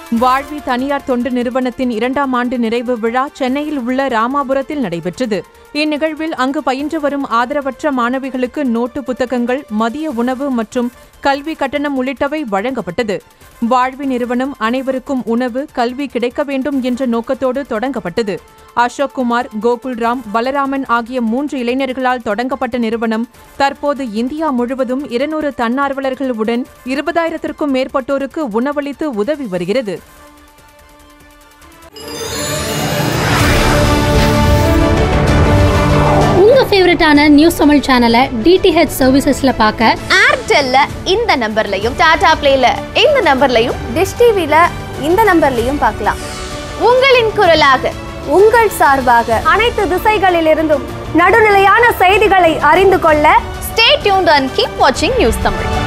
வாழ்வி தனியார் தொண்டு நிறுவனத்தின் இரண்டாம் ஆண்டு நிறைவு விழா சென்னையில் உள்ள ராமாபுரத்தில் நடைபெற்றது இந்நிகழ்வில் அங்கு பயின்று வரும் ஆதரவற்ற மாணவிகளுக்கு நோட்டு புத்தகங்கள் மதிய உணவு மற்றும் கல்வி கட்டணம் உள்ளிட்டவை வழங்கப்பட்டது வாழ்வி நிறுவனம் அனைவருக்கும் உணவு கல்வி கிடைக்க வேண்டும் என்ற நோக்கத்தோடு தொடங்கப்பட்டது அசோக் குமார் கோகுல்ராம் பலராமன் ஆகிய மூன்று இளைஞர்களால் தொடங்கப்பட்ட நிறுவனம் தற்போது இந்தியா முழுவதும் இருநூறு தன்னார்வலர்களுடன் இருபதாயிரத்திற்கும் மேற்பட்டோருக்கு உணவளித்து உதவி வருகிறது உங்க ஃபேவரட்டான நியூஸ் தமிழ் சேனலை டிடிஹெச் சர்வீசஸ்ல பார்க்க ஏர்டெல்ல இந்த நம்பர்லையும் டாடா பிளேல இந்த நம்பர்லையும் டிஷ் டிவில இந்த நம்பர்லையும் பார்க்கலாம் உங்களின் குரலாக உங்கள் சார்பாக அனைத்து திசைகளிலிருந்தும் நடுநிலையான செய்திகளை அறிந்து கொள்ள ஸ்டே டியூன்ட் அண்ட் கீப் வாட்சிங் நியூஸ் தமிழ்